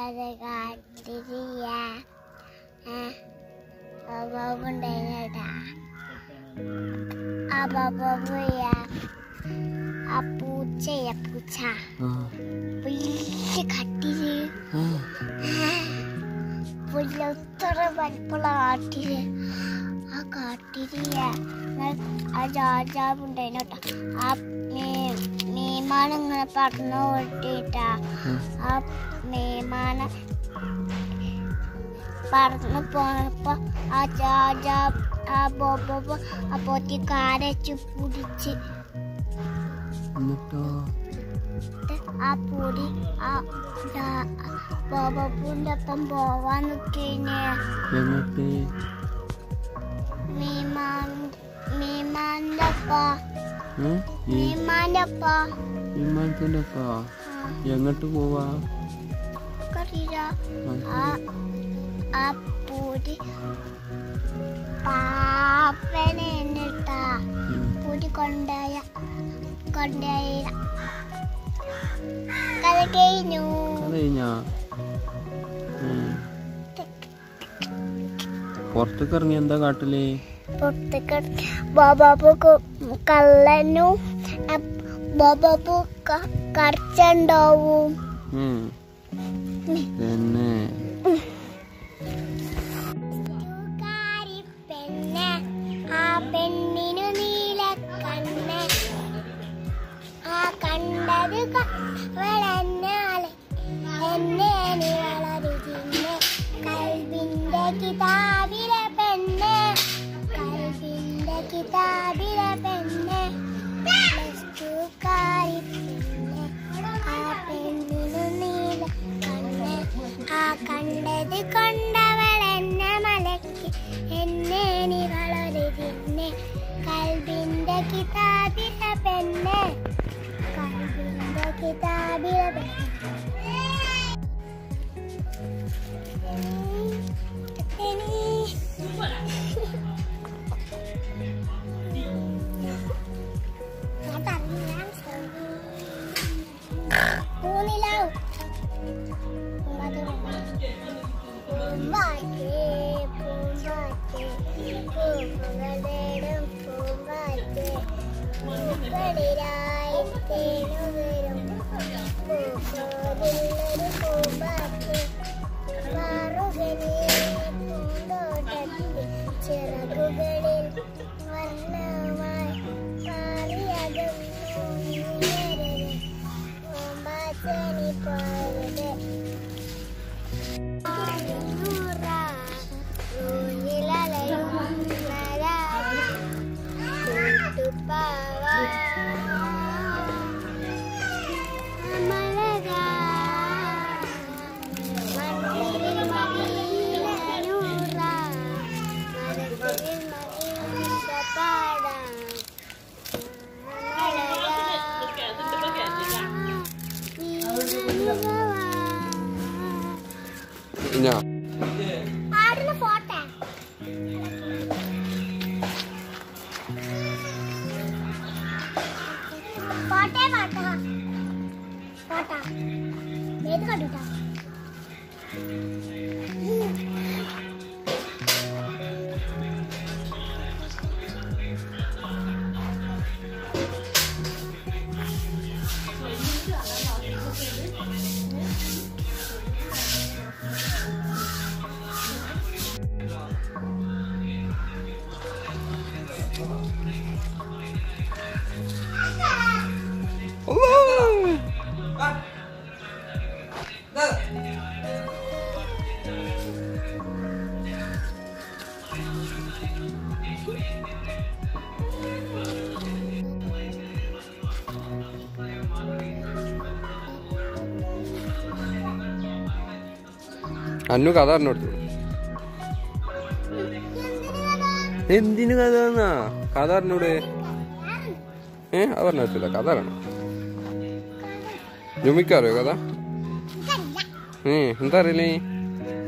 അത് കാട്ടിരിയ അബാബുണ്ടായിട്ടാ അബാബുയ ആ പൂച്ചയ പൂച്ച ആ വലിയ കട്ടില് ആ വലിയ ഇത്ര വലിപ്പുള്ള കാട്ടില് ആ കാട്ടിരിയ ആ രാജാവുണ്ടായിട്ടാ ആ മേമാനം ഇങ്ങനെ പറന്നു ഓട്ടിട്ടാ ആ മേമാനം പറന്നു പോയപ്പോ ആ രാജാ ആ ബോബോ ആ പൊത്തിക്കാരച്ച് പിടിച്ച് എന്നിട്ടോ ആ പൊടി ആ ബോബപ്പൂന്റെ ഒപ്പം പോവാൻ നിൽക്കഴിഞ്ഞ എന്നിട്ട് മീമാൻ മീമാന്റെ ഒപ്പ ഏ? ഈ മീമാന്റെ ഒപ്പ വിമാനത്തിന്റെ ഒപ്പാ എങ്ങോട്ട് പോവാ കറിയില്ല ആ, ആ ആ പൊടി പാപ്പനെ എന്നിട്ടാ ഉം. പൊടി കൊണ്ടായ കൊണ്ടായ കഥ കഴിഞ്ഞു അത് കഴിഞ്ഞാ ഉം. പുറത്തേക്ക് ഇറങ്ങി എന്താ കാട്ടില് പുറത്തേക്ക് ബോബാപ്പു കള്ളനും ബോബാപ്പു കറച്ചുണ്ടാവും ഉം. തന്നെ പെണ്ണ് ആ പെണ്ണിനു നീല കണ്ണ് ആ കണ്ടത് വളഞ്ഞാല് എന്നെ നീ വളരുതിന്ന് കൽവിന്റെ കിതാബിലെ പെണ്ണ് കൽവിന്റെ കിതാബിലെ പെണ്ണ് പ്ലസ് ടുക്കാരി പെണ്ണ് ആ പെണ്ണിനു നീല കണ്ണ് ആ കണ്ടത് കൊണ്ടവൾ എന്നെ മലക്കി എന്നെ നീ വളരുതിന്ന് കൽവിന്റെ കിതാബിലെ പെണ്ണ് കൽവിന്റെ കിതാബിലെ മൂന്നിലാവും പൂമ്പാറ്റേ പൂമ്പാറ്റേ പൂവുകളേടും പൂമ്പാറ്റേ പൂക്കളിലായി തേനുകരും പൂക്കോതിലൊരു പൂമ്പാറ്റേ മാറുകളിൽ പൂന്തോട്ടത്തിൽ ചിറകുകളിൽ വർണ്ണമായി മാറിയകന്നു ഉയരരുത് പൂമ്പാറ്റനി പോയത് ഞാൻ പാടുന്ന ഫോട്ടോ ഫോട്ടോ പാട്ടാ ഫോട്ടോ ഏത് കണ്ടിട്ടാ അന്നു കഥ അറിഞ്ഞോടുത്തു എന്തിനു കഥ എന്നാ കഥ അറിഞ്ഞൂടെ ഏ അത് പറഞ്ഞ പറ്റില്ല കഥ അറിയണം ജുമിക്കാറിയോ കഥ ഏ എന്താ അറിയില്ലേ